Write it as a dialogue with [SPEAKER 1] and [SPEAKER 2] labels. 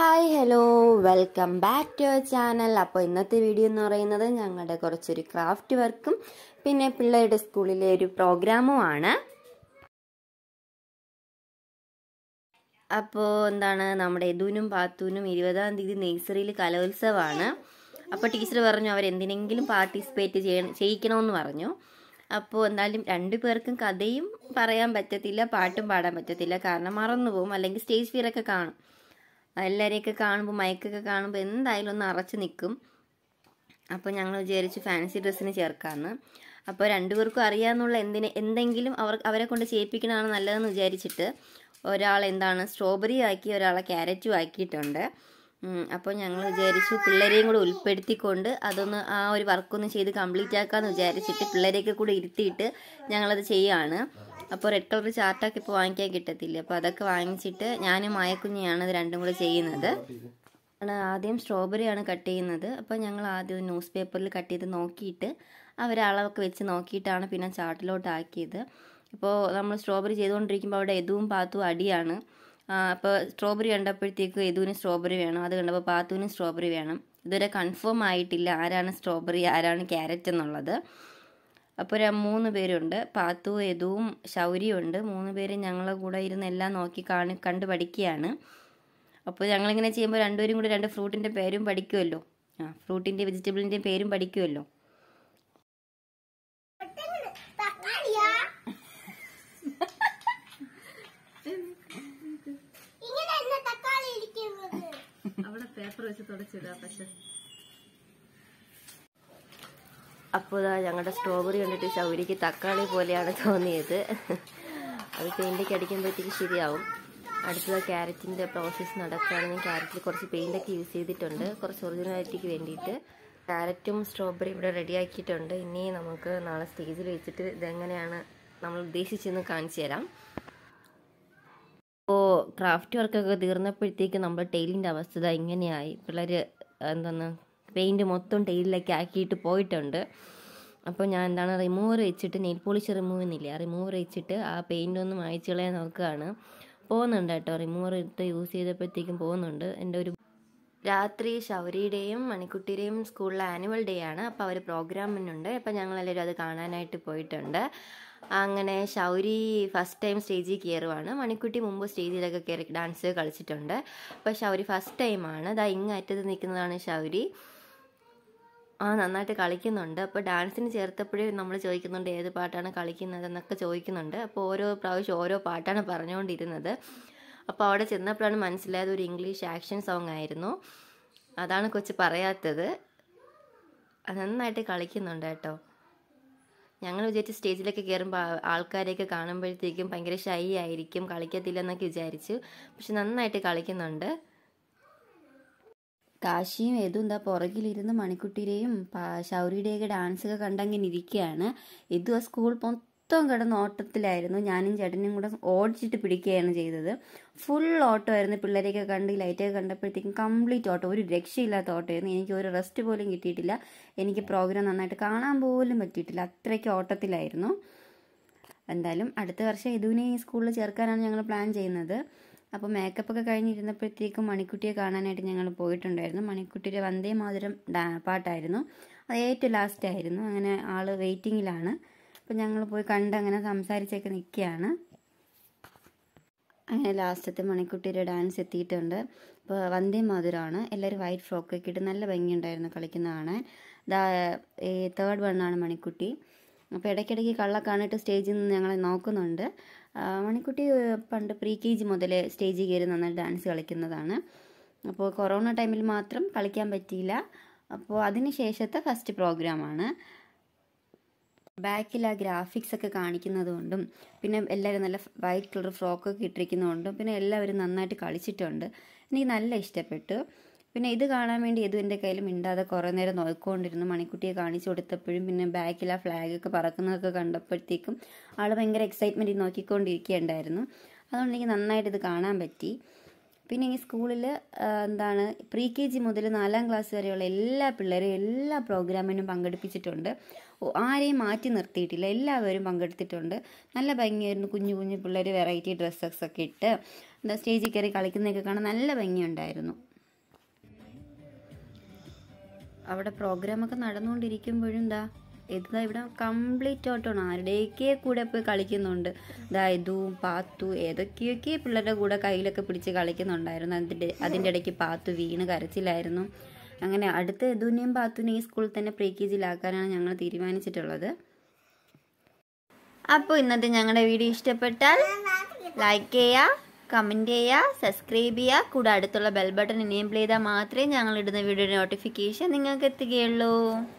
[SPEAKER 1] hi hello welcome back to our channel അപ്പോൾ ഇന്നത്തെ video എന്ന് പറയുന്നത് ഞങ്ങളുടെ കുറച്ചൊരു ക്രാഫ്റ്റ് വർക്കും പിന്നെ പിള്ളേരുടെ സ്കൂളിലെ ഒരു പ്രോഗ്രാമുമാണ് അപ്പോൾ എന്താണ് നമ്മുടെ യദുവിനും പാത്തൂനും ഇരുപതാം തീയതി നേഴ്സറിയിൽ കലോത്സവമാണ് അപ്പോൾ ടീച്ചർ പറഞ്ഞു അവർ എന്തിനെങ്കിലും പാർട്ടിസിപ്പേറ്റ് ചെയ്യണം ചെയ്യിക്കണമെന്ന് പറഞ്ഞു അപ്പോൾ എന്തായാലും രണ്ടു പേർക്കും കഥയും പറയാൻ പറ്റത്തില്ല പാട്ടും പാടാൻ പറ്റത്തില്ല കാരണം മറന്നു പോകും അല്ലെങ്കിൽ സ്റ്റേജ് ഫിയറൊക്കെ കാണും എല്ലാവരെയൊക്കെ കാണുമ്പോൾ മയക്കൊക്കെ കാണുമ്പോൾ എന്തായാലും ഒന്ന് അറച്ചു നിൽക്കും അപ്പോൾ ഞങ്ങൾ വിചാരിച്ചു ഫാൻസി ഡ്രസ്സിന് ചേർക്കാമെന്ന് അപ്പോൾ രണ്ടുപേർക്കും അറിയാമെന്നുള്ള എന്തിനെ എന്തെങ്കിലും അവർ അവരെ കൊണ്ട് ചെയ്യിപ്പിക്കണതാണ് നല്ലതെന്ന് വിചാരിച്ചിട്ട് ഒരാൾ എന്താണ് സ്ട്രോബെറി ആക്കി ഒരാളെ ക്യാരറ്റും ആക്കിയിട്ടുണ്ട് അപ്പോൾ ഞങ്ങൾ വിചാരിച്ചു പിള്ളേരെയും കൂടെ ഉൾപ്പെടുത്തിക്കൊണ്ട് അതൊന്ന് ആ ഒരു വർക്കൊന്ന് ചെയ്ത് കംപ്ലീറ്റ് ആക്കാമെന്ന് വിചാരിച്ചിട്ട് പിള്ളേരെയൊക്കെ കൂടെ ഇരുത്തിയിട്ട് ഞങ്ങളത് ചെയ്യുകയാണ് അപ്പോൾ റെഡ് കളർ ചാർട്ടൊക്കെ ഇപ്പോൾ വാങ്ങിക്കാൻ കിട്ടത്തില്ല അപ്പോൾ അതൊക്കെ വാങ്ങിച്ചിട്ട് ഞാനും മായക്കുഞ്ഞിയാണ് ഇത് രണ്ടും കൂടെ ചെയ്യുന്നത് ആണ് ആദ്യം സ്ട്രോബെറിയാണ് കട്ട് ചെയ്യുന്നത് അപ്പോൾ ഞങ്ങൾ ആദ്യം ന്യൂസ് പേപ്പറിൽ കട്ട് ചെയ്ത് നോക്കിയിട്ട് അവർ അളവൊക്കെ വെച്ച് നോക്കിയിട്ടാണ് പിന്നെ ചാർട്ടിലോട്ട് ആക്കിയത് ഇപ്പോൾ നമ്മൾ സ്ട്രോബെറി ചെയ്തുകൊണ്ടിരിക്കുമ്പോൾ അവിടെ എതുവും പാത്തും അടിയാണ് അപ്പോൾ സ്ട്രോബെറി കണ്ടപ്പോഴത്തേക്ക് എതുവിന് സ്ട്രോബെറി വേണം അത് കണ്ടപ്പോൾ പാത്തുവിനും സ്ട്രോബെറി വേണം ഇതുവരെ കൺഫേം ആയിട്ടില്ല ആരാണ് സ്ട്രോബെറി ആരാണ് ക്യാരറ്റ് എന്നുള്ളത് അപ്പോൾ ഒരു മൂന്ന് പേരുണ്ട് പാത്തു യദുവും ശൗരിയും ഉണ്ട് മൂന്ന് പേര് ഞങ്ങളെ കൂടെ ഇരുന്ന് എല്ലാം നോക്കി കാണി കണ്ട് പഠിക്കുകയാണ് അപ്പോൾ ഞങ്ങളിങ്ങനെ ചെയ്യുമ്പോൾ രണ്ടുപേരും കൂടി രണ്ട് ഫ്രൂട്ടിൻ്റെ പേരും പഠിക്കുമല്ലോ ആ ഫ്രൂട്ടിൻ്റെ വെജിറ്റബിളിൻ്റെ പേരും പഠിക്കുമല്ലോ
[SPEAKER 2] ഇങ്ങനെ തക്കാളി ഇരിക്കുന്നത്
[SPEAKER 1] അവിടെ പേപ്പർ വെച്ച് തുടച്ചിടുക പക്ഷെ അപ്പോൾ ഇതാ ഞങ്ങളുടെ സ്ട്രോബെറി കണ്ടിട്ട് ശൗരിക്ക് തക്കാളി പോലെയാണ് തോന്നിയത് അത് പെയിൻ്റൊക്കെ അടിക്കുമ്പോഴത്തേക്ക് ശരിയാവും അടുത്തത് ക്യാരറ്റിൻ്റെ പ്രോസസ്സ് നടക്കുകയാണെങ്കിൽ ക്യാരറ്റിൽ കുറച്ച് പെയിൻ്റൊക്കെ യൂസ് ചെയ്തിട്ടുണ്ട് കുറച്ച് ഒറിജിനാലിറ്റിക്ക് വേണ്ടിയിട്ട് ക്യാരറ്റും സ്ട്രോബെറി ഇവിടെ റെഡിയാക്കിയിട്ടുണ്ട് ഇനി നമുക്ക് നാളെ സ്റ്റേജിൽ വെച്ചിട്ട് ഇതെങ്ങനെയാണ് നമ്മൾ ഉദ്ദേശിച്ചെന്ന് കാണിച്ചു തരാം അപ്പോൾ ക്രാഫ്റ്റ് വർക്കൊക്കെ തീർന്നപ്പോഴത്തേക്ക് നമ്മുടെ ടെയിലിൻ്റെ അവസ്ഥ ഇങ്ങനെയായി പിള്ളേർ എന്താണ് പെയിൻറ്റ് മൊത്തം ടെയിലിലേക്ക് ആക്കിയിട്ട് പോയിട്ടുണ്ട് അപ്പോൾ ഞാൻ എന്താണ് റിമൂവർ വെച്ചിട്ട് നെയിൽ പോളിഷ് റിമൂവ് ചെയ്യുന്നില്ല ആ റിമൂവർ വെച്ചിട്ട് ആ പെയിൻ്റ് ഒന്ന് മായ്ച്ചു കളയാൻ നോക്കുകയാണ് പോകുന്നുണ്ട് കേട്ടോ റിമൂവർ ഇട്ട് യൂസ് ചെയ്തപ്പോഴത്തേക്കും പോകുന്നുണ്ട് എൻ്റെ ഒരു രാത്രി ശൗരിയുടെയും മണിക്കുട്ടിയുടെയും സ്കൂളിലെ ആനുവൽ ഡേ ആണ് അപ്പോൾ അവർ പ്രോഗ്രാമിനുണ്ട് അപ്പോൾ ഞങ്ങളെല്ലാവരും അത് കാണാനായിട്ട് പോയിട്ടുണ്ട് അങ്ങനെ ശൗരി ഫസ്റ്റ് ടൈം സ്റ്റേജിൽ കയറുവാണ് മണിക്കുട്ടി മുമ്പ് സ്റ്റേജിലൊക്കെ കയറി ഡാൻസ് കളിച്ചിട്ടുണ്ട് അപ്പോൾ ശൗരി ഫസ്റ്റ് ടൈമാണ് ഇതാ ഇങ്ങറ്റത്ത് നിൽക്കുന്നതാണ് ശൗരി ആ നന്നായിട്ട് കളിക്കുന്നുണ്ട് അപ്പോൾ ഡാൻസിന് ചേർത്തപ്പോഴേ നമ്മൾ ചോദിക്കുന്നുണ്ട് ഏത് പാട്ടാണ് കളിക്കുന്നത് എന്നൊക്കെ ചോദിക്കുന്നുണ്ട് അപ്പോൾ ഓരോ പ്രാവശ്യം ഓരോ പാട്ടാണ് പറഞ്ഞുകൊണ്ടിരുന്നത് അപ്പോൾ അവിടെ ചെന്നപ്പോഴാണ് മനസ്സിലായത് ഒരു ഇംഗ്ലീഷ് ആക്ഷൻ സോങ് ആയിരുന്നു അതാണ് കൊച്ചു പറയാത്തത് നന്നായിട്ട് കളിക്കുന്നുണ്ട് കേട്ടോ ഞങ്ങൾ വിചാരിച്ച് സ്റ്റേജിലൊക്കെ കയറുമ്പോൾ ആൾക്കാരെയൊക്കെ കാണുമ്പോഴത്തേക്കും ഭയങ്കര ഷൈ ആയിരിക്കും കളിക്കത്തില്ലെന്നൊക്കെ വിചാരിച്ചു പക്ഷെ നന്നായിട്ട് കളിക്കുന്നുണ്ട് കാശിയും ഏതും എന്താ പുറകിലിരുന്ന് മണിക്കുട്ടിയുടെയും ശൗരിയുടെയൊക്കെ ഡാൻസൊക്കെ കണ്ടങ്ങനെ ഇരിക്കുകയാണ് ഇതും ആ സ്കൂൾ മൊത്തം കിടന്ന് ഓട്ടത്തിലായിരുന്നു ഞാനും ചേട്ടനും കൂടെ ഓടിച്ചിട്ട് പിടിക്കുകയാണ് ചെയ്തത് ഫുൾ ഓട്ടമായിരുന്നു പിള്ളേരെയൊക്കെ കണ്ട് ലൈറ്റൊക്കെ കണ്ടപ്പോഴത്തേക്കും കംപ്ലീറ്റ് ഓട്ടം ഒരു രക്ഷയില്ലാത്ത ഓട്ടമായിരുന്നു എനിക്ക് ഒരു റെസ്റ്റ് പോലും കിട്ടിയിട്ടില്ല എനിക്ക് പ്രോഗ്രാം നന്നായിട്ട് കാണാൻ പോലും പറ്റിയിട്ടില്ല അത്രയ്ക്ക് ഓട്ടത്തിലായിരുന്നു എന്തായാലും അടുത്ത വർഷം ഇതുവിനെ ഈ സ്കൂളിൽ ചേർക്കാനാണ് ഞങ്ങൾ പ്ലാൻ ചെയ്യുന്നത് അപ്പോൾ മേക്കപ്പ് ഒക്കെ കഴിഞ്ഞിരുന്നപ്പോഴത്തേക്കും മണിക്കുട്ടിയെ കാണാനായിട്ട് ഞങ്ങൾ പോയിട്ടുണ്ടായിരുന്നു മണിക്കുട്ടിയുടെ വന്ദേ മാതരം ഡാ പാട്ടായിരുന്നു അത് ഏറ്റവും ലാസ്റ്റ് ആയിരുന്നു അങ്ങനെ ആൾ വെയിറ്റിങ്ങിലാണ് അപ്പോൾ ഞങ്ങൾ പോയി കണ്ട് അങ്ങനെ സംസാരിച്ചൊക്കെ നിൽക്കുകയാണ് അങ്ങനെ ലാസ്റ്റത്തെ മണിക്കുട്ടിയുടെ ഡാൻസ് എത്തിയിട്ടുണ്ട് ഇപ്പോൾ വന്ദേ മാതുരമാണ് എല്ലാവരും വൈറ്റ് ഫ്രോക്കൊക്കെ ഇട്ട് നല്ല ഭംഗിയുണ്ടായിരുന്നു കളിക്കുന്ന കാണാൻ ദാ ഈ തേർഡ് വണ്ണാണ് മണിക്കുട്ടി അപ്പോൾ ഇടയ്ക്കിടയ്ക്ക് കള്ളക്കാണിട്ട് സ്റ്റേജിൽ നിന്ന് ഞങ്ങളെ നോക്കുന്നുണ്ട് മണിക്കുട്ടി പണ്ട് പ്രീ കെ ജി മുതൽ സ്റ്റേജിൽ കയറി നന്നായി ഡാൻസ് കളിക്കുന്നതാണ് അപ്പോൾ കൊറോണ ടൈമിൽ മാത്രം കളിക്കാൻ പറ്റിയില്ല അപ്പോൾ അതിന് ശേഷത്തെ ഫസ്റ്റ് പ്രോഗ്രാമാണ് ബാക്കിൽ ആ ഗ്രാഫിക്സ് ഒക്കെ കാണിക്കുന്നത് കൊണ്ടും പിന്നെ എല്ലാവരും നല്ല വൈറ്റ് കളർ ഫ്രോക്കൊക്കെ ഇട്ടിരിക്കുന്നതുകൊണ്ടും പിന്നെ എല്ലാവരും നന്നായിട്ട് കളിച്ചിട്ടുണ്ട് എനിക്ക് നല്ല ഇഷ്ടപ്പെട്ടു പിന്നെ ഇത് കാണാൻ വേണ്ടി ഇതും എൻ്റെ കയ്യിൽ മിണ്ടാതെ കുറേ നേരം നോക്കിക്കൊണ്ടിരുന്നു മണിക്കുട്ടിയെ കാണിച്ചു കൊടുത്തപ്പോഴും പിന്നെ ബാക്കിൽ ആ ഫ്ലാഗൊക്കെ പറക്കുന്നതൊക്കെ കണ്ടപ്പോഴത്തേക്കും ആൾ ഭയങ്കര എക്സൈറ്റ്മെൻറ്റ് നോക്കിക്കൊണ്ടിരിക്കുകയുണ്ടായിരുന്നു അതുകൊണ്ട് എനിക്ക് നന്നായിട്ട് ഇത് കാണാൻ പറ്റി പിന്നെ ഈ സ്കൂളിൽ എന്താണ് പ്രീ കെ ജി മുതൽ നാലാം ക്ലാസ് വരെയുള്ള എല്ലാ പിള്ളേരും എല്ലാ പ്രോഗ്രാമിനും പങ്കെടുപ്പിച്ചിട്ടുണ്ട് ആരെയും മാറ്റി നിർത്തിയിട്ടില്ല എല്ലാവരും പങ്കെടുത്തിട്ടുണ്ട് നല്ല ഭംഗിയായിരുന്നു കുഞ്ഞു കുഞ്ഞു പിള്ളേർ വെറൈറ്റി ഡ്രസ്സസ് ഒക്കെ ഇട്ട് എന്താ സ്റ്റേജിൽ കയറി കളിക്കുന്നതൊക്കെ കാണാൻ നല്ല ഭംഗിയുണ്ടായിരുന്നു അവിടെ പ്രോഗ്രാമൊക്കെ നടന്നുകൊണ്ടിരിക്കുമ്പോഴും ദാ ഇതാ ഇവിടെ കംപ്ലീറ്റ് ഓട്ടമാണ് ആരുടെയൊക്കെ കൂടെ പോയി കളിക്കുന്നുണ്ട് ദാ ഇതും പാത്തു ഏതൊക്കെയൊക്കെ പിള്ളേരുടെ കൂടെ കയ്യിലൊക്കെ പിടിച്ച് കളിക്കുന്നുണ്ടായിരുന്നു അതിൻ്റെ അതിൻ്റെ ഇടയ്ക്ക് പാത്തു വീണ് കരച്ചിലായിരുന്നു അങ്ങനെ അടുത്ത യദുവിനെയും പാത്തുവിനെയും ഈ സ്കൂളിൽ തന്നെ പ്രീ കെ ജിയിലാക്കാനാണ് ഞങ്ങൾ തീരുമാനിച്ചിട്ടുള്ളത് അപ്പോൾ ഇന്നത്തെ ഞങ്ങളുടെ വീഡിയോ ഇഷ്ടപ്പെട്ടാൽ ലൈക്ക് ചെയ്യുക കമൻറ്റ് ചെയ്യുക സബ്സ്ക്രൈബ് ചെയ്യുക കൂടെ അടുത്തുള്ള ബെൽ ബട്ടൺ എനേബിൾ ചെയ്താൽ മാത്രമേ ഞങ്ങൾ ഇടുന്ന വീഡിയോയുടെ നോട്ടിഫിക്കേഷൻ നിങ്ങൾക്ക് എത്തുകയുള്ളൂ